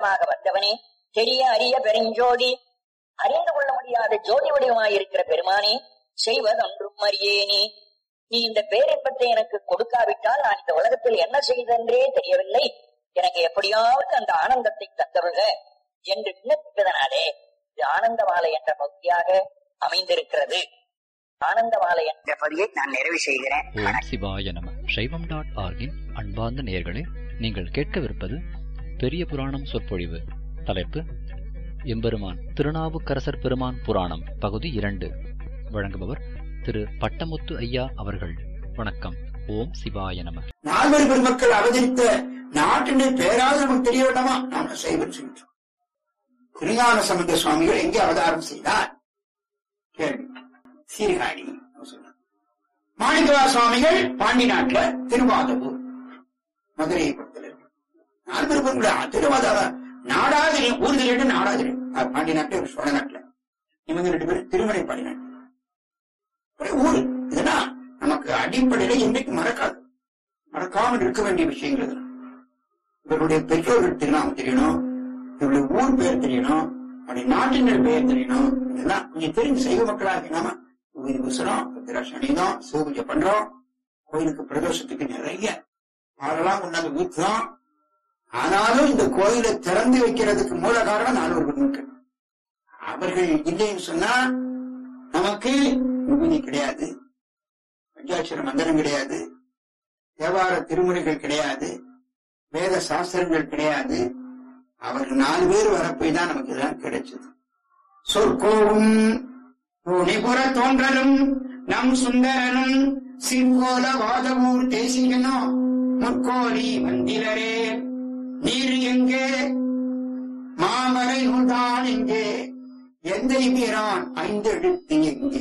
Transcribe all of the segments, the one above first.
பரமாத்மாவாக வந்தவனே தெரிய அறிய பெருஞ்சோதி அறிந்து கொள்ள முடியாத ஜோதி வடிவமாயிருக்கிற பெருமானே செய்வதொன்றும் அறியேனே நீ இந்த பேரின்பத்தை எனக்கு கொடுக்காவிட்டால் நான் இந்த உலகத்தில் என்ன செய்தென்றே தெரியவில்லை எனக்கு எப்படியாவது அந்த ஆனந்தத்தை தந்தருக என்று விண்ணப்பித்ததனாலே இது ஆனந்தமாலை என்ற பகுதியாக அமைந்திருக்கிறது ஆனந்தமாலை என்ற பகுதியை நான் நிறைவு செய்கிறேன் ஓம் சிவாய நம சைவம் டாட் ஆர்கின் அன்பார்ந்த நேயர்களே நீங்கள் கேட்கவிருப்பது பெரிய புராணம் சொற்பொழிவு தலைப்பு எம்பெருமான் திருநாவுக்கரசர் பெருமான் புராணம் பகுதி இரண்டு வழங்குபவர் திரு பட்டமுத்து ஐயா அவர்கள் வணக்கம் ஓம் சிவாய நம நால்வர் பெருமக்கள் அவதரித்த நாட்டினுடைய பேராது நமக்கு தெரிய வேண்டாமா நாம் சைவம் செய்கிறோம் திருஞான சம்பந்த சுவாமிகள் எங்கே அவதாரம் செய்தார் கேள்வி சீர்காழி மாணிக்கவா சுவாமிகள் பாண்டி நாட்டுல திருவாதூர் மதுரையை பொறுத்தல நால்வர் பெருமக்கள் திருவாதார நாடாதிரி ஊர் தெரியும் நாடாதிரி பாண்டி நாட்டு ஒரு சோழ நாட்டுல இவங்க ரெண்டு பேரும் திருமலை பாடி நாட்டு ஒரு ஊர் இதெல்லாம் நமக்கு அடிப்படையில என்றைக்கு மறக்காது மறக்காமல் இருக்க வேண்டிய விஷயங்கள் இதெல்லாம். இவருடைய பெற்றோர்கள் திருநாமம் தெரியணும் இவருடைய ஊர் பேர் தெரியணும் அவருடைய நாட்டினர் பெயர் தெரியணும் இதெல்லாம் கொஞ்சம் தெரிஞ்சு செய்வ மக்களாக நாம இது புசுறோம் சனிதம் சிவபூஜை பண்றோம் கோயிலுக்கு பிரதோஷத்துக்கு நிறைய பாலெல்லாம் கொண்டாந்து ஊத்துறோம் ஆனாலும் இந்த கோயிலை திறந்து வைக்கிறதுக்கு மூல காரணம் நானூறு பெண்மக்கள் அவர்கள் இல்லைன்னு சொன்னா நமக்கு விபூதி கிடையாது பஞ்சாட்சர மந்திரம் கிடையாது தேவார திருமுறைகள் கிடையாது வேத சாஸ்திரங்கள் கிடையாது அவர்கள் நாலு பேர் வரப்போய் தான் நமக்கு இதெல்லாம் கிடைச்சது சொற்கோவும் புனிபுற தோன்றலும் நம் சுந்தரனும் சிற்கோல வாதவூர் தேசிகனோ முற்கோரி மந்திரரே நீர் எங்கே மாமரை நூல்தான் எங்கே எந்த பிரான் ஐந்தெழுத்து எங்கே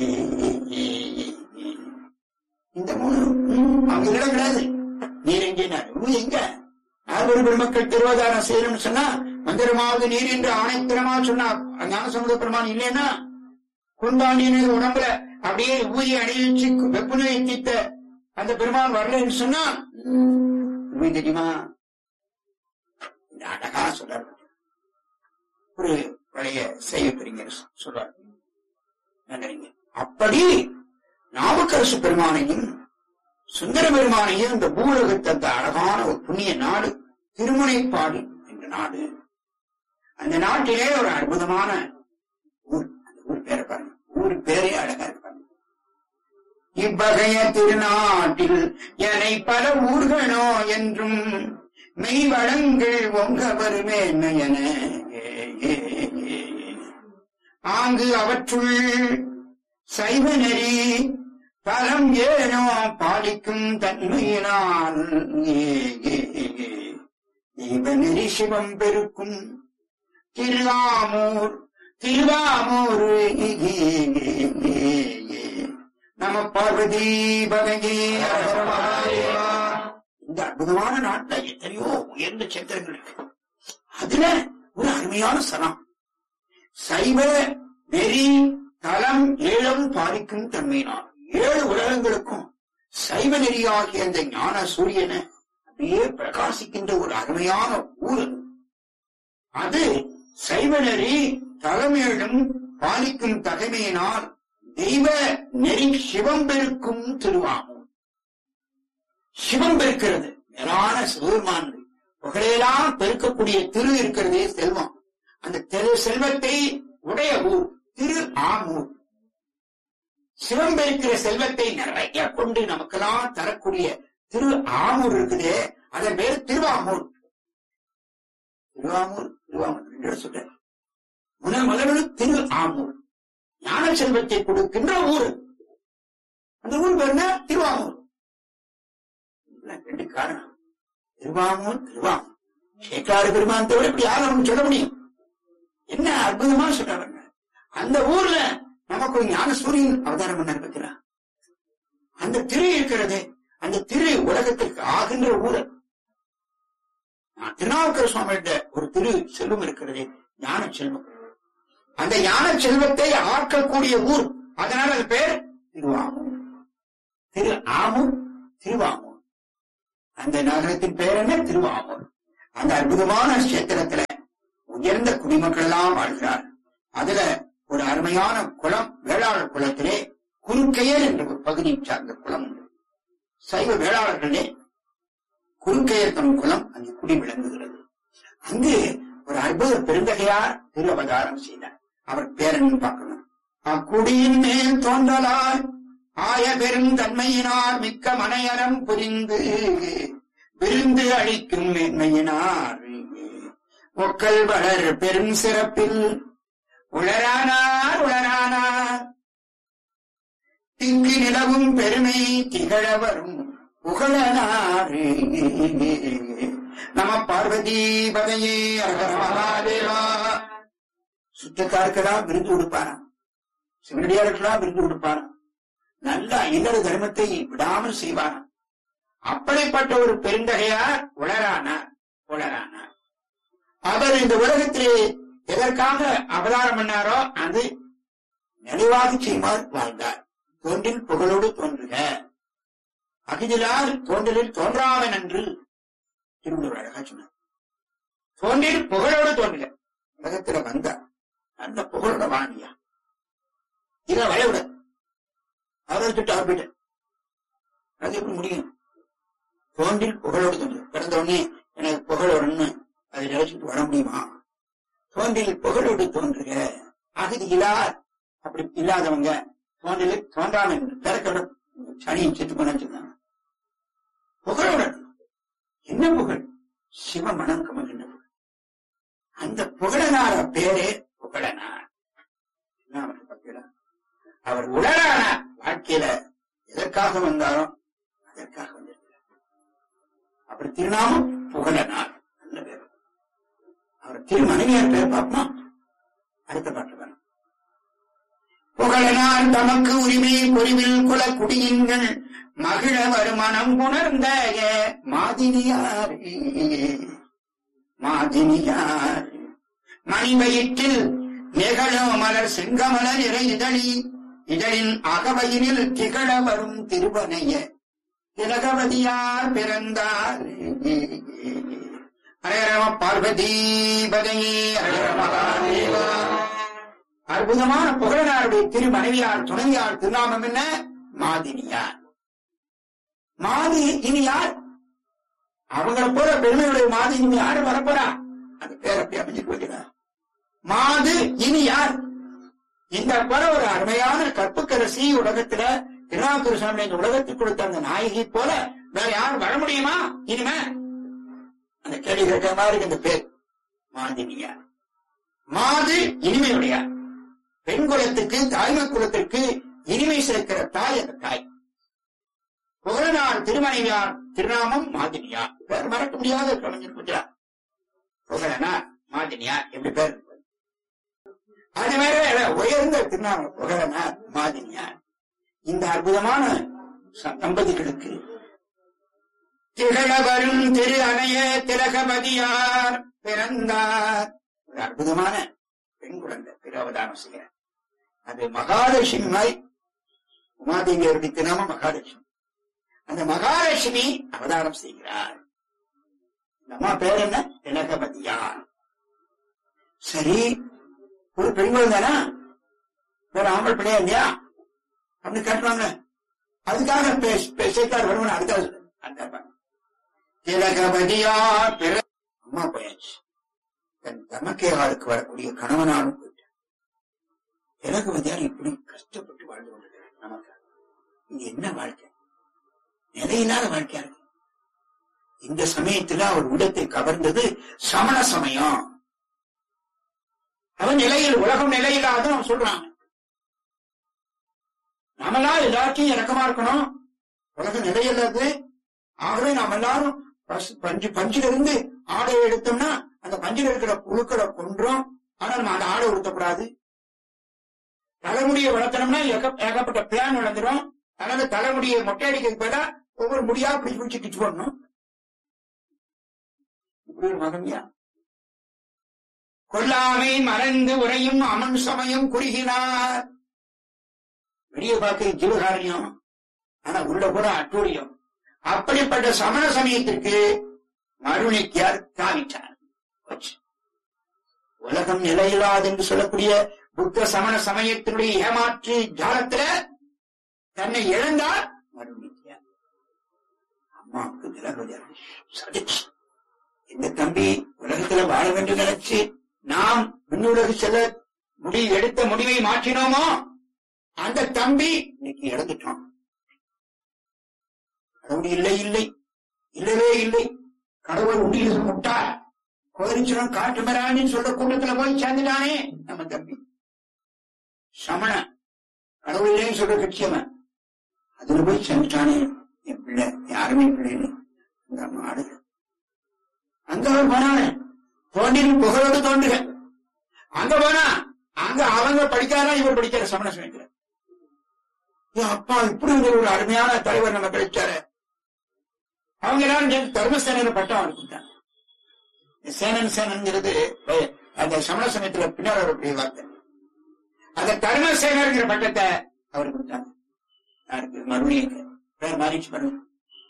இந்த மூணு ம், அவங்க இடம் கிடையாது நீர் எங்கே ஊர் எங்க ஆறுபடி பெருமக்கள் திருவாதாரம் செய்யணும்னு சொன்னா மந்திரமாவது நீர் என்று ஆணைத்திரமா சொன்னா ஞான சமுத பெருமான் இல்லைன்னா குந்தாண்டியின் உடம்புல அப்படியே ஊதி அணிவிச்சு வெப்பநிலை தீர்த்த அந்த பெருமான் வரலன்னு சொன்னா ம், உண்மை தெரியுமா இந்த அழகா சொல்றாரு ஒரு பழைய செய்ய பெரியர் சொல்றார் நன்றிங்க அப்படி நாவுக்கரசு பெருமானையும் சுந்தர பெருமானையும் இந்த பூலகத்தை அந்த அழகான ஒரு புண்ணிய நாடு திருமுனைப்பாடு என்ற நாடு அந்த நாட்டிலே ஒரு அற்புதமான ஊர் அந்த ஊர் பேரை பாருங்க ஊர் பேரே அழகா இருப்பாங்க இவ்வகைய திருநாட்டில் எனை பல ஊர்களோ என்றும் மெய் வளங்கள் ஒங்க வருமே என ஆங்கு அவற்றுள் சைவ நெறி பலம் ஏனோ பாலிக்கும் தன்மையினால் தெய்வ நெறி சிவம் பெருக்கும் திருவாமூர் திருவாமூர் நம பார்வதி பகங்கே இந்த அற்புதமான நாட்டுல எத்தனையோ உயர்ந்த சேத்திரங்கள் இருக்கு அதுல ஒரு அருமையான சனம் சைவ நெறி தலம் ஏழும் பாதிக்கும் தன்மையினார் ஏழு உலகங்களுக்கும் சைவ நெறியாகிய அந்த ஞான சூரியனை அப்படியே பிரகாசிக்கின்ற ஒரு அருமையான ஊர் அது. அது சைவ நெறி தலைமையிலும் பாலிக்கும் தகைமையினால் தெய்வ நெறி சிவம் பெருக்கும் திருவாமூர் சிவம் பெருக்கிறது மேலான சிவபெருமான் புகழையெல்லாம் பெருக்கக்கூடிய திரு இருக்கிறதே செல்வம் அந்த திரு செல்வத்தை உடைய ஊர் திரு ஆமூர் சிவம் பெருக்கிற செல்வத்தை நிறைய கொண்டு நமக்கெல்லாம் தரக்கூடிய திரு ஆமூர் இருக்குதே அதன் பேர் திருவாமூர் திருவாமூர் திருவாமூர் ரெண்டு இடம் சொல்றேன் முதல் முதல்ல திரு ஆமூர் ஞான செல்வத்தை கொடுக்கின்ற ஊர் அந்த ஊர் பேர் என்ன திருவாமூர் இதெல்லாம் ரெண்டு காரணம் திருவாமூர் திருவாமூர் சேக்காடு பெருமான் தவிர இப்படி யாரும் நமக்கு சொல்ல முடியும் என்ன அற்புதமா சொல்றாங்க அந்த ஊர்ல நமக்கு ஒரு ஞான சூரியன் அவதாரம் பண்ண இருக்கிறான் அந்த திரு இருக்கிறது அந்த திரு உலகத்திற்கு ஆகின்ற ஊர் நான் திருநாவுக்கர சுவாமிகிட்ட ஒரு திரு செல்வம் இருக்கிறது ஞான செல்வம் அந்த ஞான செல்வத்தை ஆக்கக்கூடிய ஊர் அதனால அது பேர் திருவாமூர் திரு ஆமூர் திருவாமூர் அந்த நகரத்தின் பெயர் என்ன திருவாமூர் அந்த அற்புதமான கஷேத்திரத்துல உயர்ந்த குடிமக்கள் எல்லாம் வாழ்கிறார் அதுல ஒரு அருமையான குளம் வேளாளர் குலத்திலே குறுக்கையர் என்ற ஒரு பகுதியை சார்ந்த குளம் உண்டு சைவ வேளாளர்களே குறுக்கையர் தம் குலம் அங்கு குடி விளங்குகிறது அங்கு ஒரு அற்புத பெருந்தகையார் திரு அவதாரம் செய்தார் அவர் பேரன் பார்க்கணும் அக்குடியின் மேல் தோன்றலால் ஆய பெருந்தன்மையினார் மிக்க மனையறம் புரிந்து விருந்து அளிக்கும் மேன்மையினார் ஒக்கல் வளர் பெரும் சிறப்பில் உளரானார் உளரானார் திங்கு நிலவும் பெருமை திகழ வரும் புகழனார் நம பார்வதி பதையே அகர மகாதேவா சுத்தக்காருக்கெல்லாம் விருந்து கொடுப்பாராம் சிவனடியாருக்கெல்லாம் விருந்து கொடுப்பாராம் நல்ல இல்லற தர்மத்தை விடாமல் செய்வாராம் அப்படிப்பட்ட ஒரு பெருந்தகையார் உளரானார் உளரானார் அவர் இந்த உலகத்திலே எதற்காக அவதாரம் பண்ணாரோ அது நினைவாக செய்வார் வாழ்ந்தார் தோன்றில் புகழோடு தோன்றுக அகிதிலால் தோன்றலில் தோன்றாவன் என்று திருவள்ளுவர் அழகா சொன்னார் தோன்றில் புகழோடு தோன்றுக உலகத்துல வந்தார் அந்த புகழோட வாணியா இத வயவிட அவர் கிட்ட அவர் போயிட்ட அது எப்படி முடியும் தோன்றில் புகழோடு தோன்று பிறந்த உடனே எனக்கு புகழோடுன்னு அதை நினைச்சிட்டு வர முடியுமா தோன்றில் புகழோடு தோன்றுக அகதி இல்லார் அப்படி இல்லாதவங்க தோன்றில் தோன்றாம பிறக்கோட சனியை செத்து போன சொன்னாங்க புகழோட என்ன புகழ் சிவ மனம் கமகின்ற புகழ் அந்த புகழனார பேரே புகழனார் என்ன அவரை பத்தியில அவர் உலரானார் வாழ்க்கையில எதற்காக வந்தாரோ அதற்காக வந்திருக்கிறார் அவர் திருநாமம் புகழனார் நல்ல பேர் அவர் திருமனைவியார் பேர் பார்ப்போமா அடுத்த பாட்டு வேணும் புகழனார் தமக்கு உரிமை பொறிவில் குல குடியின்கள் மகிழ வருமனம் உணர்ந்த மாதினியார் மாதினியார் மணிவயிற்றில் நெகழோ மலர் செங்கமல நிறை இதழி இதழின் அகவையினில் திகழ வரும் திருவனைய திலகவதியார் பிறந்தார் ஹரேரம பார்வதி பதையே ஹரேர மகாதேவா அற்புதமான புகழனாருடைய திரு மனைவியார் துணைவியார் திருநாமம் என்ன மாதினியார் மாதி இனி யார் அவங்கள போல பெருமையுடைய மாதி இனி யாரு வரப்போறா அந்த பேர் அப்படி அமைஞ்சு போகிறார் மாது இனி யார் இந்த போல ஒரு அருமையான கற்புக்கரசி உலகத்துல திருநாவுக்கர சாமி இந்த உலகத்துக்கு கொடுத்த அந்த நாயகி போல வேற யாரும் வர முடியுமா இனிமே அந்த கேள்வி கேட்கிற மாதிரி இந்த பேர் மாதினியார் மாது இனிமையுடையார் பெண் குலத்துக்கு தாய்மை குலத்திற்கு இனிமை சேர்க்கிற தாய் அந்த தாய் புகழனார் திருமனைவியார் திருநாமம் மாதினியார் பேர் மறக்க முடியாத கலைஞர் புகழனார் மாதினியார் எப்படி பேர் அது வேற உயர்ந்த திருநாமம் புகழனார் மாதினியார் இந்த அற்புதமான ச- தம்பதிகளுக்கு திகழ வரும் திரு அணைய திலகபதியார் பிறந்தார் ஒரு அற்புதமான பெண் குழந்தை திருவதானம் செய்கிறார் அது மகாலட்சுமி மாதிரி உமாதேவியருடைய திருநாமம் மகாலட்சுமி அந்த மகாலட்சுமி அவதாரம் செய்கிறார் இந்த அம்மா பேர் என்ன திலகபதியார் சரி ஒரு பெண் குழந்தைனா வேற ஆம்பளை பிள்ளையா இல்லையா அப்படின்னு கேட்டுவாங்க அதுக்காக பே- பே- சேர்த்தார் வருவன் அடுத்த அந்த திலகபதியார் பிற அம்மா போயாச்சு தன் தமக்கையாளுக்கு வரக்கூடிய கணவனாலும் போயிட்டார் திலகபதியார் இப்படி கஷ்டப்பட்டு வாழ்ந்து கொண்டிருக்கிறார் நமக்கு இது என்ன வாழ்க்கை நிலையில்லாத வாழ்க்கையா இருக்கு இந்த சமயத்துல அவர் உள்ளத்தை கவர்ந்தது சமண சமயம் அவன் நிலையில் உலகம் நிலையில்லாத அவன் சொல்றான் நாமெல்லாம் எல்லாத்தையும் இறக்கமா இருக்கணும் உலகம் நிலையில்லாது ஆகவே நாம் எல்லாரும் பசு- பஞ்சு பஞ்சில இருந்து ஆடை எடுத்தோம்னா அந்த பஞ்சில இருக்கிற புழுக்களை கொன்றோம் ஆனால் நம்ம அந்த ஆடை உடுத்தக்கூடாது தலைமுடியை வளர்த்தனோம்னா ஏக- ஏகப்பட்ட பிளான் வளர்ந்துரும் அதனால தலைமுடியை மொட்டை அடிக்கிறதுக்கு பதிலா ஒவ்வொரு முடியா பிடிச்சு பிடிச்சு கிச்சு போடணும் இப்படி ஒரு மகன்யா கொல்லாமை மறந்து உரையும் அமன் சமயம் குறுகினார் வெளிய பார்க்க ஜீவகாரியம் ஆனா உள்ள கூட அட்டூழியம் அப்படிப்பட்ட சமண சமயத்திற்கு மருணிக்கார் தாவிட்டார் போச்சு. உலகம் நிலையில்லாது என்று சொல்லக்கூடிய புத்த சமண சமயத்தினுடைய ஏமாற்று ஜாலத்துல தன்னை இழந்தால் மறுபடியும் தெரியாது. அம்மாவுக்கு திலகவதி சதிச்சு இந்த தம்பி உலகத்துல வாழ வேண்டும் நினைச்சு நாம் விண்ணுலகு செல்ல முடிவு எடுத்த முடிவை மாற்றினோமோ அந்த தம்பி இன்னைக்கு இழந்துட்டோம் கடவுள் இல்லை இல்லை இல்லவே இல்லை கடவுள் உண்டியில் முட்டார் கோரிச்சனம் காட்டு மராணின்னு சொல்ற கூட்டத்துல போய் சேர்ந்துட்டானே நம்ம தம்பி சமண கடவுள் இல்லைன்னு சொல்ற கட்சியவன் அதுல போய் சேர்ந்துட்டானே என் பிள்ளை யாருமே பிள்ளைன்னு அந்த அம்மா ஆடுது அங்க அவர் போனானே தோண்டின் புகழோடு தோன்றுக அங்க போனா அங்க அவங்க படிக்காரா இவர் படிக்கிற சமண சமயத்துல என் அப்பா இப்படி ஒரு அருமையான தலைவர் நம்ம கிடைச்சாரு அவங்க எல்லாரும் சேர்ந்து தர்மசேனையில பட்டம் அவருக்கு கொடுத்தாங்க இந்த சேனன் சேனன்ங்கிறது அஹ், அந்த சமண சமயத்துல பின்னால் வரக்கூடிய வார்த்தை அந்த தர்மசேனருங்கிற பட்டத்தை அவர் கொடுத்தாங்க யாருக்கு மறுபடியும் பேர் மாறிச்சு பாருங்க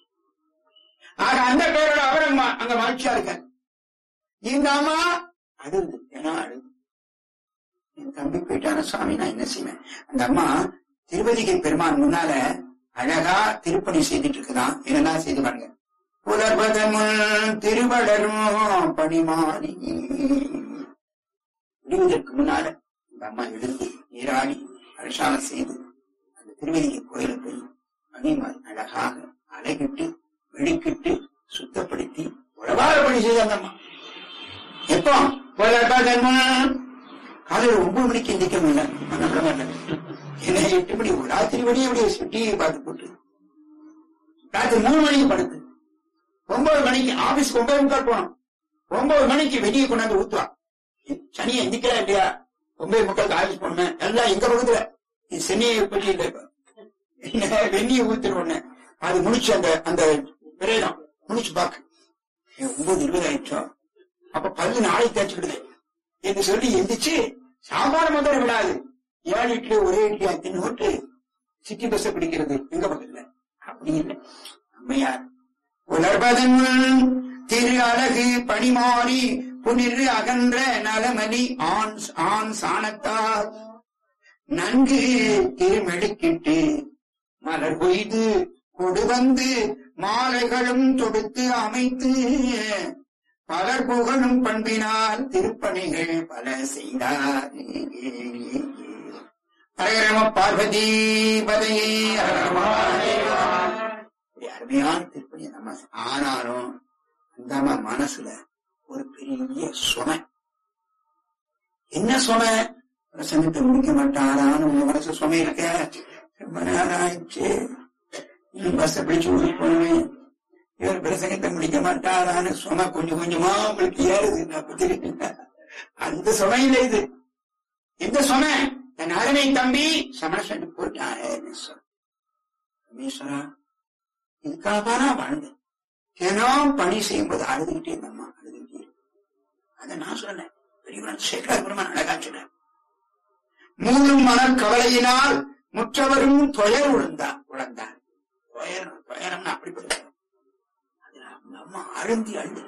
ஆக அந்த பேரோட அவர் அங்க மா- அங்க மகிழ்ச்சியா இருக்க இந்த அம்மா அழுது ஏன்னா அழுது என் தம்பி போயிட்டான சுவாமி நான் என்ன செய்வேன் அந்த அம்மா திருப்பதிகை பெருமான் முன்னால அழகா திருப்பணி செய்துட்டு இருக்குதான் என்னெல்லாம் செய்து பாருங்க புலர்பதமுன் திருவளரும் பணிமாறி விடுவதற்கு முன்னால இந்த அம்மா எழுந்து நீராடி அரிசாலம் செய்து அந்த திருவதிகை கோயிலுக்கு போய் பணிமாறி அழகாக அலைகிட்டு வெளிக்கிட்டு சுத்தப்படுத்தி உழவார பணி செய்த அந்த அம்மா எப்போ புலர்பதமுன் காலையில ஒன்பது மணிக்கு எந்திரிக்க முடியல நான் நம்ப மாட்டேன் என்ன எட்டு மணி ராத்திரி மணி அப்படியே டிவி பார்த்து போட்டு ராத்திரி மூணு மணிக்கு படுத்து ஒன்பது மணிக்கு ஆபீஸ்க்கு ஒன்பது முக்கால் போனோம் ஒன்பது மணிக்கு வெளியே கொண்டாந்து ஊத்துவா சனியை எந்திக்கலாம் இல்லையா ஒன்பது முக்கால் ஆபீஸ் போனேன் எல்லாம் எங்க பக்கத்துல இது சென்னையை பற்றி இல்லை இப்ப. என்ன வெந்நியை ஊத்துருவோன்னு அது முடிச்சு அந்த அந்த பிரேதம் முடிச்சு பாக்கு ஏய், ஒன்பது இருபது ஆயிடுச்சோ அப்ப பல்லு நாளைக்கு தேய்ச்சிக்கிடுது என்று சொல்லி எந்திரிச்சு சாம்பார் முதல்ல விடாது ஏழு இட்லி ஒரே இட்லியா தின்னு விட்டு சிட்டி பஸ் பிடிக்கிறது எங்க பக்கத்துல அப்படி இல்லை அம்மையார் உலர்பதன் திரு அழகு பணிமாறி புனிறு அகன்ற நலமணி ஆண் ஆண் சாணத்தார் நன்கு திருமெடுக்கிட்டு மலர் கொய்து கொடு வந்து மாலைகளும் தொடுத்து அமைத்து பலர் புகழும் பண்பினால் திருப்பணிகள் பல செய்தார் ஹரஹரம பார்வதி பதையே அருமையான திருப்பணி நம்ம ஆனாலும் அந்த அம்மா மனசுல ஒரு பெரிய சுமை என்ன சுமை பிரசங்கத்தை முடிக்க மாட்டாரான்னு உங்க மனசு சுமை இருக்க ரொம்ப நேரம் ஆயிடுச்சு இன்னும் பஸ் பிடிச்சு ஊருக்கு போனேன் இவர் பிரசங்கத்தை முடிக்க மாட்டாரான்னு சுமை கொஞ்சம் கொஞ்சமா உங்களுக்கு ஏறுது நான் தெரியுங்க அந்த சுமையில இது எந்த சுமை தன் அருமை தம்பி சமரசட்டு போட்டான் ரமேஸ்வரா இதுக்காக நான் வாழ்ந்தேன் தினம் பணி செய்யும்போது அழுதுகிட்டே இருந்தம்மா அழுதுகிட்டே இரு. அதை நான் சொன்னேன் பெரியவன் சேகர பெருமான் அழகா சொன்னார் மூலும் மணல் கவலையினால் முற்றவரும் துயர் உழந்தார் உழந்தார் துயர் துயரம்னு அப்படிப்பட்டது அதுல அவங்க அம்மா அழுந்தி அழுது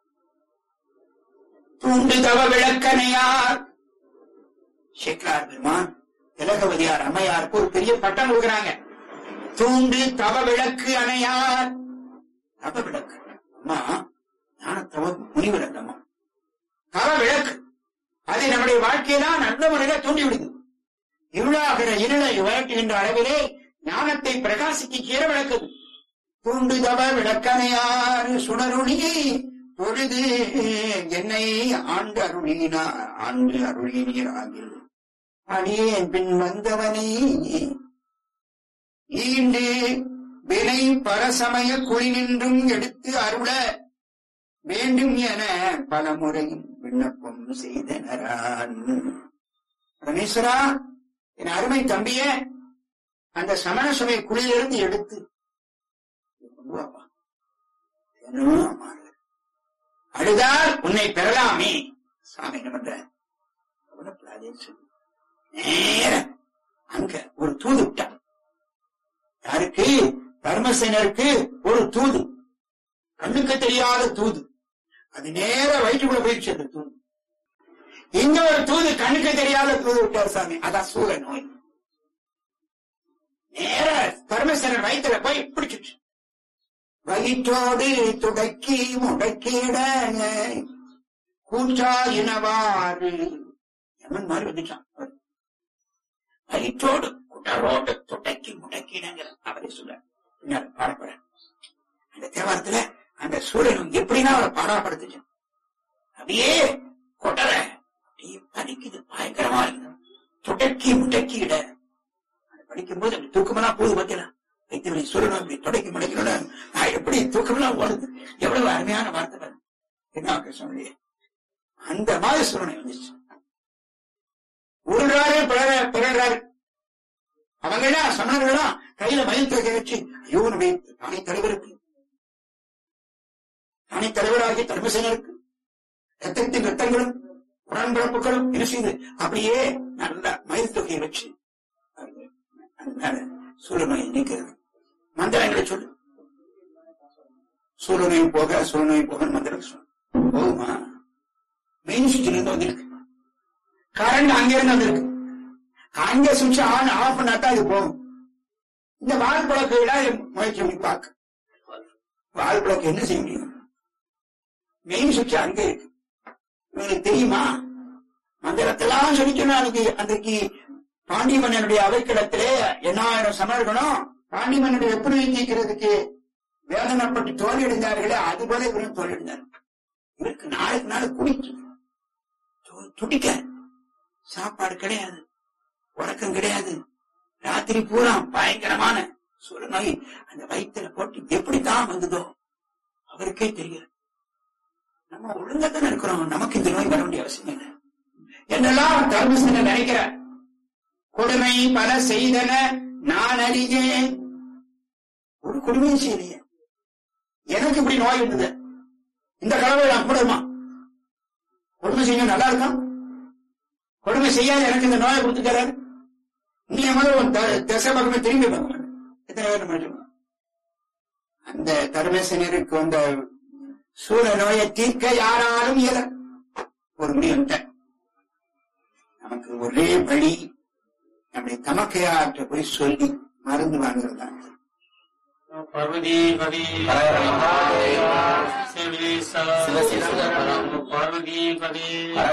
தூண்டு தவ விளக்கனையார் சேக்கரார் பெருமான் திலகவதியார் அம்மையாருக்கு ஒரு பெரிய பட்டம் கொடுக்குறாங்க தூண்டு தவ விளக்கு அணையார் தவ விளக்கு அம்மா ஞான தவ முனிவிளக்கு அம்மா தவ விளக்கு அது நம்முடைய வாழ்க்கையெல்லாம் நல்ல முறையில தூண்டி விடுது இருளாகிற இருளை விளக்குகின்ற அளவிலே ஞானத்தை பிரகாசிக்கிற விளக்குது தூண்டு தவ விளக்கனையார் சுடருளியை பொழுது என்னை ஆண்டு அருளினார் ஆண்டு அருளினீராகில் அடியேன் பின் வந்தவனை ஈண்டு வினை பரசமய குழி நின்றும் எடுத்து அருள வேண்டும் என பல முறையும் விண்ணப்பம் செய்தனரான் ரமேஸ்வரா என் அருமை தம்பிய அந்த சமண சமய குழியிலிருந்து எடுத்து கொண்டு வாப்பா. தினமும் அம்மா அழுகுறா. அழுதால் உன்னை பெறலாமே சாமி என்ன பண்ற கவலைப்படாதேன்னு சொல்லி நேர அங்க ஒரு தூது விட்டான் யாருக்கு தர்மசேனருக்கு ஒரு தூது கண்ணுக்கு தெரியாத தூது அது நேர வயிற்றுக்குள்ள போயிடுச்சு அந்த தூது இங்க ஒரு தூது கண்ணுக்கு தெரியாத தூது விட்டார் சாமி அதான் சூழ நோய் நேர பரமேஸ்வரர் வயிற்றுல போய் பிடிச்சிச்சு வயிற்றோடு துடக்கி முடக்கிட கூச்சா இனவாறு எமன் மாதிரி வந்துச்சான் வயிற்றோடு குடரோடு துடக்கி முடக்கிடங்கிற அவரை சொல்ல பின்னர் பாடப்பட அந்த தேவாரத்துல அந்த சூழலும் எப்படின்னா அவரை பாடாப்படுத்துச்சு அப்படியே கொட்டற அப்படியே பறிக்குது பயங்கரமா இருக்குது துடக்கி முடக்கிட அதை படிக்கும்போது அப்படி தூக்கமெல்லாம் போகுது பார்த்தீங்களா வைத்தியவனை சூழலும் அப்படி தொடக்கி முடக்கினோட நான் எப்படி தூக்கமெல்லாம் ஓடுது எவ்வளவு அருமையான வார்த்தை பாருங்க. என்ன கிருஷ்ணனுடைய அந்த மாதிரி சூழ்நிலை வந்துச்சு உருள்றாரு பிறகு பிறகுறாரு அவங்க எல்லாம் சமணர்களா கையில மயில் தொகை வச்சு ஐயோ நம்முடைய தானே தலைவருக்கு தானே தலைவராகிய தர்மசேனருக்கு ரத்தத்தின் ரத்தங்களும் உடன்பிறப்புகளும் என்ன செய்து அப்படியே நல்ல மயில் தொகையை வச்சு அதனால சூழ்நிலை நீக்கிறது மந்திரங்களை சொல்லு சூழ்நிலை போக சூழ்நிலை போக மந்திரம் சொல்லு போகுமா மெயின் சுவிட்சில் இருந்து வந்திருக்கு கரண்ட் அங்கிருந்து வந்திருக்கு அங்க சுவிட்ச் ஆன் ஆஃப் பண்ணாதான் இது போகும் இந்த வால் பழக்க விட முயற்சி பண்ணி பார்க்க வால் பழக்க என்ன செய்ய முடியும் மெயின் சுவிட்ச் அங்க இருக்கு உங்களுக்கு தெரியுமா மந்திரத்தெல்லாம் சொல்லிக்கணும் அன்னைக்கு அன்றைக்கு பாண்டி மன்னனுடைய அவைக்கிடத்திலே எண்ணாயிரம் சமர்களும் பாண்டி மன்னனுடைய எப்படி நீக்கிறதுக்கு வேதனைப்பட்டு தோல்வியடைந்தார்களே அது போல இவரும் தோல்வியடைந்தார் இவருக்கு நாளுக்கு நாள் குடிக்கு து- துடிக்க சாப்பாடு கிடையாது உறக்கம் கிடையாது ராத்திரி பூரா பயங்கரமான சுர நோய் அந்த வயிற்றுல போட்டு எப்படித்தான் வந்ததோ அவருக்கே தெரியல நம்ம ஒழுங்கத்தானே இருக்கிறோம் நமக்கு இந்த நோய் வர வேண்டிய அவசியம் இல்லை என்னெல்லாம் தர்மசன நினைக்கிற கொடுமை பல செய்தன நான் அறிஞ்சேன் ஒரு கொடுமையும் செய்யலையே எனக்கு இப்படி நோய் இருந்தது இந்த கடவுள் நான் கூடமா கொடுமை செய்ய நல்லா இருக்கான் கொடுமை செய்யாத எனக்கு இந்த நோயை கொடுத்துக்கிறாரு நீ முதல்ல உன் த- திசை பக்கமே திரும்பி பார்க்க எத்தனை பேர் நம்ம சொல்லுவோம்? அந்த தர்மேசனருக்கு வந்த சூழ நோயை தீர்க்க யாராலும் இயல ஒரு முடிவு நமக்கு ஒரே வழி நம்முடைய தமக்கையாற்ற போய் சொல்லி மருந்து வாங்குறது தான் பார்வதி பதி சிவசேசா பார்வதி பதி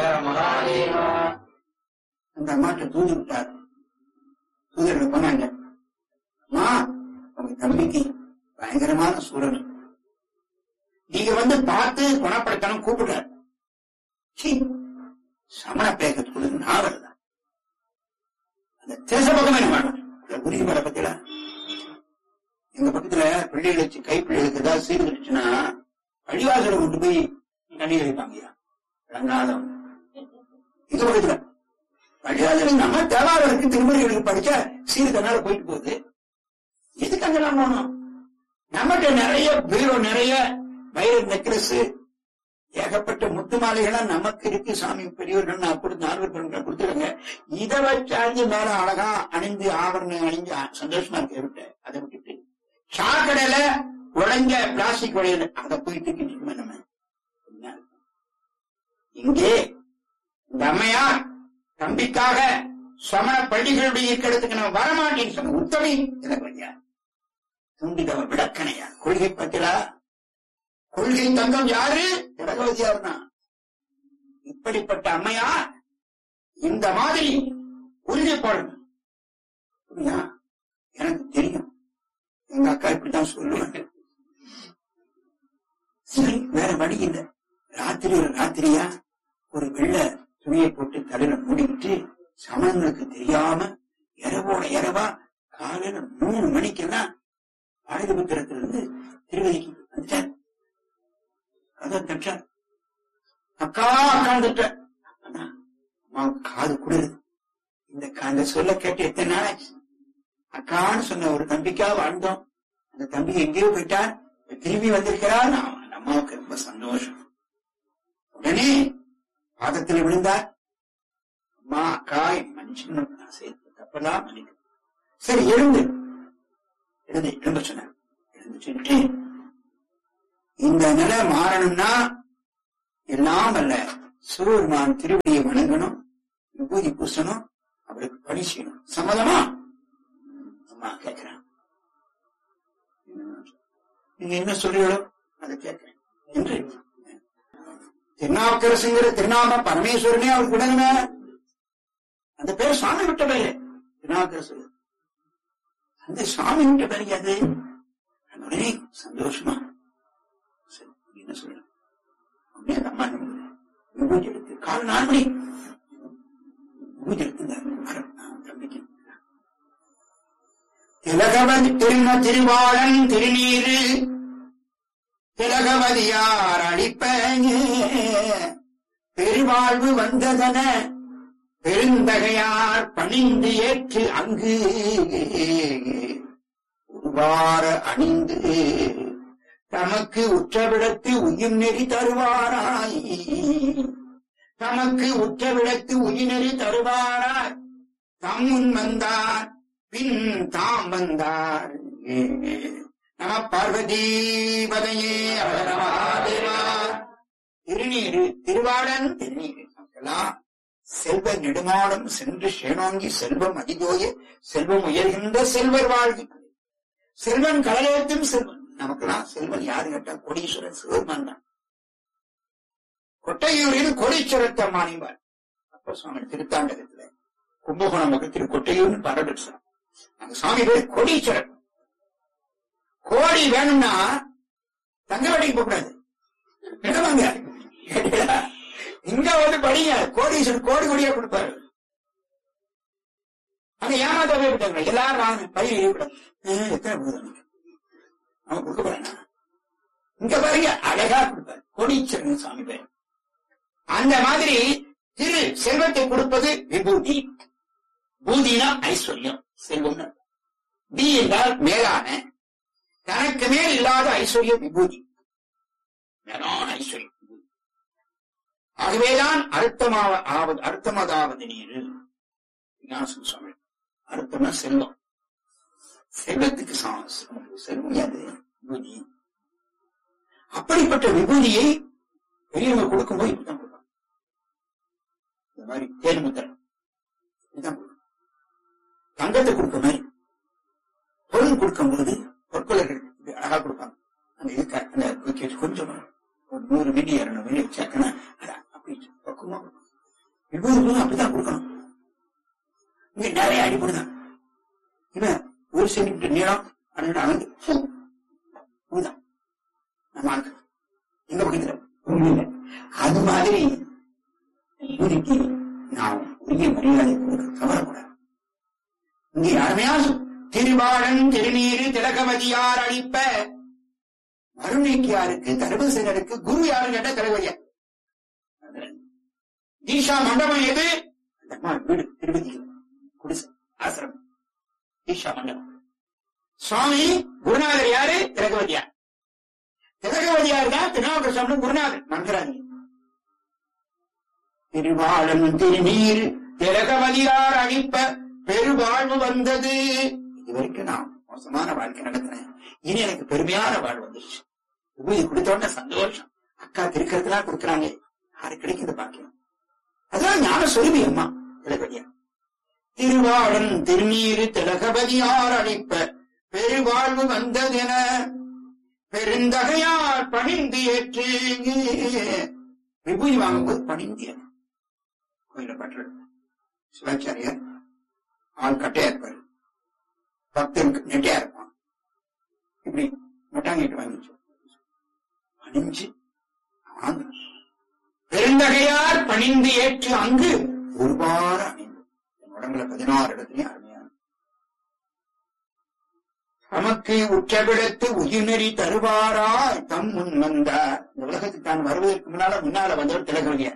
அந்த அம்மாட்ட தூது விட்டார் தூதர்கள் போனாங்க அம்மா உங்க தம்பிக்கு பயங்கரமான சூழல் நீங்க வந்து பார்த்து குணப்படுத்தணும் கூப்பிடுறாரு சீ, சமண பேக்கத்துக்குள்ள நான் வருதா அந்த தேச பக்கமே வேணும் உரிய மர பத்தில எங்க பக்கத்துல பிள்ளைகளுக்கு கை பிள்ளைகளுக்கு ஏதாவது சீர் கட்டுச்சுன்னா பழிவாசலை கொண்டு போய் தண்ணீர் வைப்பாங்கய்யா ரங்கநாதம் எங்க பக்கத்துல பழிவாசல் நம்ம தேவாரருக்கு திருமணிகளுக்கு படிச்சா சீர் தன்னால போயிட்டு போகுது எதுக்கு அங்கெல்லாம் போனோம் நம்மகிட்ட நிறைய பீரோ நிறைய வைர நெக்லஸ் ஏகப்பட்ட முத்து மாலைகளா நமக்கு இருக்கு சாமி பெரியவர்கள் நான் கொடுத்து நால்வர் பெண்கள் கொடுத்துருங்க இதை வச்சாஞ்சு மேல அழகா அணிந்து ஆவரணம் அணிஞ்சு ஆ- சந்தோஷமா இருக்க விட்டு அதை விட்டுட்டு சாக்கடையில உடைஞ்ச பிளாஸ்டிக் வளையல் அதை போய் தூக்கிட்டு இருக்கோமே நம்ம என்ன? இங்கே இந்த அம்மையார் தம்பிக்காக சமண பள்ளிகளுடைய இருக்கிறதுக்கு நான் வரமாட்டேன்னு சொன்ன உத்தமி எனக்கு துண்டிதவ விளக்கணையா கொள்கை பத்திரா கொள்கை தங்கம் யாரு பகவதியார்னா இப்படிப்பட்ட அம்மையார் இந்த மாதிரி உறுதி போடணும் புரியுதா? எனக்கு தெரியும் எங்க அக்கா இப்படித்தான் சொல்லுவாங்க சரி வேற வழி இல்லை ராத்திரி ஒரு ராத்திரியா ஒரு வெள்ளை துணியை போட்டு தலையில மூடிக்கிட்டு சமணங்களுக்கு தெரியாம இரவோட இரவா காலையில மூணு மணிக்கெல்லாம் பாரதிபுத்திரத்துல இருந்து திருவதிக்கு வந்துட்டார் கதை தட்டார் அக்கா அக்காந்துட்ட அம்மாவுக்கு காது குளிருது இந்த க- அந்த சொல்ல கேட்டு எத்தனை நாளாச்சு அக்கான்னு சொன்ன ஒரு தம்பிக்கா வாழ்ந்தோம் அந்த தம்பி எங்கேயோ போயிட்டார் இப்ப திரும்பி வந்திருக்கிறார் நான் அந்த அம்மாவுக்கு ரொம்ப சந்தோஷம் உடனே பாதத்தில் விழுந்தார் அம்மா அக்கா என் மனுஷன் நான் செய்த தப்பெல்லாம் மன்னிக்க சரி எழுந்து எழுந்து எழும்ப சொன்னார் எழுந்து சொல்லிட்டு இந்த நிலை மாறணும்னா எல்லாம் அல்ல சிவபெருமான் திருவடியை வணங்கணும் விபூதி பூசணும் அவருக்கு பணி செய்யணும் சம்மதமா அம்மா கேட்கிறேன் நீங்க என்ன சொல்றீங்களோ அதை கேட்கிறேன் என்று திருநாவுக்கரசுங்கிற திருநாம பரமேஸ்வரனே அவருக்கு விடணுமே அந்த பேர் சாமி விட்ட பேரு திருநாவுக்கரசு அந்த சாமி விட்ட பேரு அது உடனே சந்தோஷமா சரி, என்ன சொல்லணும் உடனே அந்த அம்மா என்ன பண்ணுது? விபூதி எடுத்து கால் நாலு மணி விபூதி எடுத்துங்க அர- தம்பிக்கு திலகவதி திரும திருவாளன் திருநீரு திலகவதியார் அளிப்ப பெருவாழ்வு வந்ததன பெருந்தகையார் பணிந்து ஏற்று அங்கு உருவார அணிந்து தமக்கு உற்றவிடத்து உயிர் நெறி தருவாராய் தமக்கு உற்றவிடத்து உயிர் நெறி தருவாராய் தம் முன் வந்தார் பின் தாம் வந்தார் நம பார்வதீபதையே அவரமாதேவா திருநீரு திருவாளன் திருநீரு நமக்கெல்லாம் செல்வ நெடுமாடம் சென்று சேனோங்கி செல்வம் அதிகோய செல்வம் உயர்கின்ற செல்வர் வாழ்வு செல்வன் கடலேத்தும் செல்வன் நமக்கெல்லாம் செல்வன் யாரு கேட்டா கோடீஸ்வரன் சிவபெருமான் தான் கொட்டையூரில் கோடீஸ்வரத்தை மாணிவார் அப்ப சுவாமி திருத்தாண்டகத்துல கும்பகோணம் பக்கத்தில் கொட்டையூர்னு பாரபட்சம் அந்த சுவாமி பேர் கோடீஸ்வரன் கோடி வேணும்னா தங்க வட்டிக்கு போகக்கூடாது என்னவாங்க கேட்டீங்களா? இங்க வந்து படிங்க கோடீஸ்வரர் கோடி கோடியா கொடுப்பாரு அங்க ஏமாத்த போய் விட்டாங்க எல்லாரும் வாங்க பையன் இருக்கக்கூடாது அஹ், எத்தனை போதும் அவன் கொடுக்க போறானா இங்க பாருங்க அழகா கொடுப்பாரு கோடீஸ்வரன் சாமி பேர் அந்த மாதிரி திரு செல்வத்தை கொடுப்பது விபூதி பூதினா ஐஸ்வர்யம் செல்வம்னு தி என்றால் மேலான தனக்கு மேல் இல்லாத ஐஸ்வர்யம் விபூதி மேலான ஐஸ்வர்யம் விபூதி. ஆகவேதான் அர்த்தமாவ ஆவது அர்த்தமதாவது நீரு விநாசம் சுவாமி அர்த்தம்னா செல்வம் செல்வத்துக்கு சமம் செல்வம் அது விபூதி அப்படிப்பட்ட விபூதியை பெரியவங்க கொடுக்கும்போது இப்படிதான் கொடுப்பாங்க இந்த மாதிரி தேர்முத்திரம் இப்படிதான் கொடுக்கணும் தங்கத்தை கொடுக்க மாதிரி பொருள் கொடுக்கும்போது பொற்கொலர்கள் இப்படி அழகா கொடுப்பாங்க அந்த இதுக்கு அந்த குயிக்கெட் கொஞ்சம் ஒரு நூறு மில்லி இருநூறு மில்லி வச்சாக்கன்னா அது அப்படி பக்குவமா கொடுக்கணும் விபூதி அப்படிதான் கொடுக்கணும் இங்க நிறைய அடிப்படுதான் இவன் ஒரு சென்டிமீட்டர் நீளம் அப்படின்னு அளந்து இதுதான் நம்ம ஆளுக்கு எங்க பக்கத்துல ஒண்ணும் இல்லை. அது மாதிரி விபூதிக்கு நாம் உரிய மரியாதை கொடுக்க தவறக்கூடாது இங்கே அருமையா சொல். திருவாளன் திருநீரு திலகவதியார் அளிப்ப மருணிக்கியாருக்கு தர்மசேனருக்கு குரு யாரு கேட்ட தலைவரியா தீஷா மண்டபம் எது அந்த அம்மா வீடு திருப்பதி குடிசை ஆசிரமம் தீஷா மண்டபம் சுவாமி குருநாதர் யாரு திலகவதியார் திலகவதியார் தான் திருநாவுக்கர் சுவாமி குருநாதர் மறந்துடாதீங்க திருவாளன் திருநீர் திலகவதியார் அளிப்ப பெருவாழ்வு வந்தது இது வரைக்கும் நான் மோசமான வாழ்க்கை நடத்தினேன் இனி எனக்கு பெருமையான வாழ்வு வந்துருச்சு விபூதி கொடுத்த உடனே சந்தோஷம் அக்கா திருக்கிறதுலாம் கொடுக்குறாங்க யாரு கிடைக்குது பாக்கியம் அதான் ஞான சொருபி அம்மா திலகவதியா திருவாளன் திருநீரு திலகவதியார் அளிப்ப பெருவாழ்வு வந்ததென பெருந்தகையார் பணிந்து ஏற்று விபூதி வாங்கும்போது பணிந்து ஏற்று. கோயில பற்று சிவாச்சாரியார் ஆள் கட்டையா இருப்பாரு பக்தனுக்கு நெட்டையா இருப்பான் இப்படி மட்டாங்கிட்டு வாங்கிச்சு பணிஞ்சு வாங்க பெருந்தகையார் பணிந்து ஏற்று அங்கு ஒருபார அணிந்து என் உடம்புல பதினாறு இடத்துலயும் அருமையான தமக்கு உற்றவிடத்து உயிர்நெறி தருவாராய் தம் முன் வந்தார் இந்த உலகத்துக்கு தான் வருவதற்கு முன்னால முன்னால வந்தவர் திலகவதியார்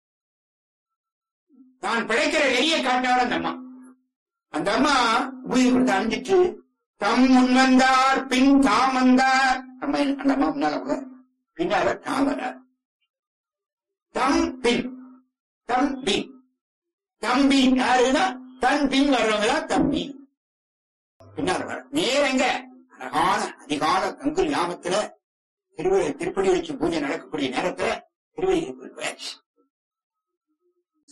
நான் பிழைக்கிற நெறிய காட்டாள அந்த அம்மா அந்த அம்மா உயிர் கொடுத்து அணிஞ்சிட்டு தம் முன் வந்தார் பின் தாம் வந்தார் அம்மா அந்த அம்மா முன்னால போக பின்னால தாம் வரார் தம் பின் தம்பி தம்பி யாருன்னா தன் பின் வர்றவங்க தான் தம்பி பின்னால வர நேரங்க அழகான அதிகால கங்குல் ஞாபகத்துல திருவள்ளி திருப்பதி வச்சு பூஜை நடக்கக்கூடிய நேரத்துல திருவள்ளி போயாச்சு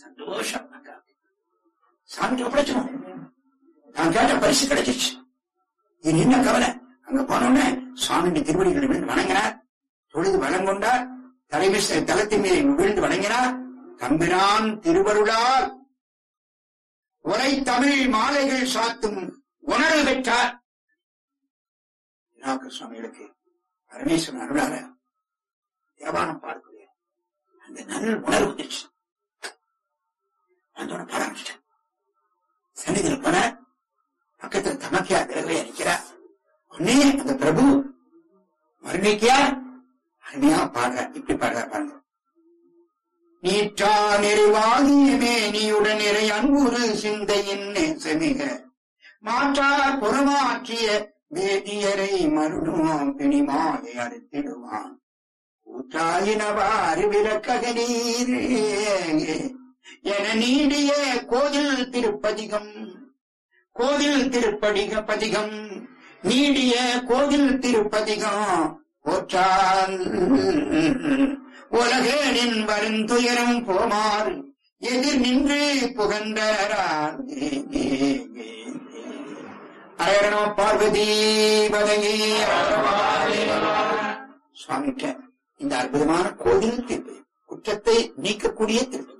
சந்தோஷம் அக்கா சாமிட்டு ஒப்படைச்சிடும் நான் கேட்ட பரிசு கிடைச்சிச்சு இது என்ன கவலை அங்க போனோடனே சுவாமியின் திருவடிகளை விழுந்து வணங்கினார் தொழுது வளம் கொண்டார் தலைமை தளத்தின் மீது விழுந்து வணங்கினார் தம்பிரான் திருவருளால் உரை தமிழ் மாலைகள் சாத்தும் உணர்வு பெற்றார் விநாயகர் சுவாமிகளுக்கு பரமேஸ்வரன் அருளார தேவானம் பார்க்கக்கூடிய அந்த நல்ல உணர்வு வந்துச்சு அதோட பாட ஆரம்பிச்சிட்டேன் சன்னிதியில் போன பக்கத்துல தமக்கியா திரவே நிற்கிறார் உடனே அந்த பிரபு வர்ணிக்கியா அருமையா பாடுற இப்படி பாடுற பாருங்க நீற்றா நிறைவாகியமே நீயுடன் நிறை அன்புறு சிந்தையின் நேசமிக மாற்றார் புறமாற்றிய வேதியரை மருடும் பிணிமாயை அறுத்திடுவான் ஊற்றாயினவாறு விளக்ககனீர் என நீடிய கோயில் திருப்பதிகம் கோயில் திருப்படிக பதிகம் நீடிய கோயில் திருப்பதிகம் போற்றால் உலகேனின் வருந்துயரும் போமாறு எதிர் நின்று புகழ்ந்தார் அரணோ பார்வதி பதகி சுவாமிட்ட இந்த அற்புதமான கோயில் திருப்பதி குற்றத்தை நீக்கக்கூடிய திருப்பதி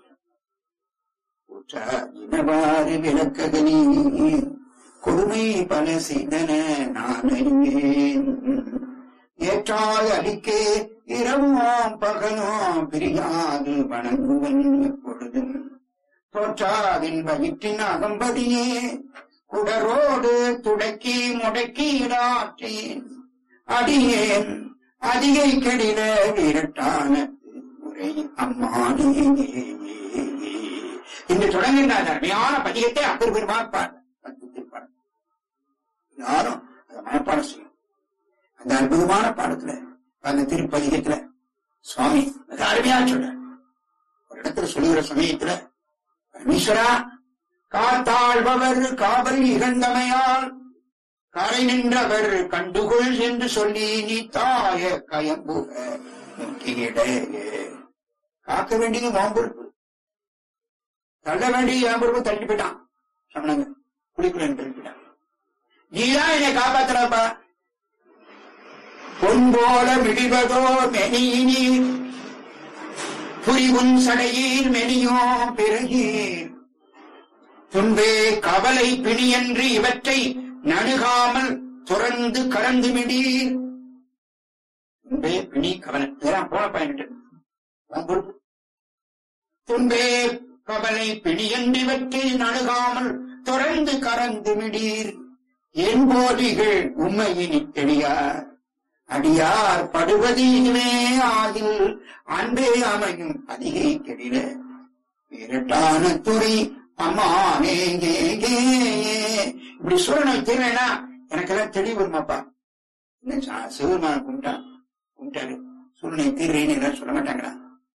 இனவாறு விளக்ககனி கொடுமை பல செய்தன நான் அறிவேன் ஏற்றால் அடிக்கே இரவும் பகலும் பிரியாது வணங்குவன் எப்பொழுதும் தோற்றாவின் வயிற்றின் அகம்பதியே குடரோடு துடக்கி முடக்கி இடாற்றேன் அடியேன் அதிகை கெடில விரட்டான முறை அம்மானே இன்று தொடங்குகின்ற அந்த அருமையான பதிகத்தை அப்பர் பெருமாள் பாடு யாரும் அதை மனப்பாடம் செய்யும் அந்த அற்புதமான பாடத்துல அந்த திருப்பதிகத்துல சுவாமி மிக அருமையா சொல்ற ஒரு இடத்துல சொல்லுகிற சமயத்துல பரமேஸ்வரா காத்தாழ்பவர் காவல் இகழ்ந்தமையால் கரை நின்றவர் கண்டுகொள் என்று சொல்லி நீ தாய கயம்புக நோக்கியிட காக்க வேண்டியது மாம்பொறுப்பு தள்ள வேண்டிய என் பொறுப்பு தள்ளி போயிட்டான் சொன்னாங்க குளிக்குறேன் தள்ளி போயிட்டான் நீதான் என்னை காப்பாத்துறப்பா பொன் போல விடிவதோ மெனியினீர் புரிவுன் சடையீர் மெனியோ பிறகீர் துன்பே கவலை பிணியன்று இவற்றை நணுகாமல் துறந்து கடந்து விடீர் துன்பே பிணி கவலை இதெல்லாம் போன பயன்ட்டு உன் பொறுப்பு துன்பே கவலை பிணியன்று இவற்றை நணுகாமல் தொடர்ந்து கறந்து விடீர் என் போதிகள் உண்மையினி தெரியார் அடியார் படுவது இதுவே ஆகில் அன்பே அமையும் அதிகை கெடில விரட்டான துறை அம்மானே கே கே இப்படி சூழனை தீர்வேனா எனக்கெல்லாம் தெளிவு வருமாப்பா சிவபெருமான கும்பிட்டான் கும்பிட்டாரு சூழ்நிலை தீர்றேன்னு எல்லாம் சொல்ல மாட்டாங்களா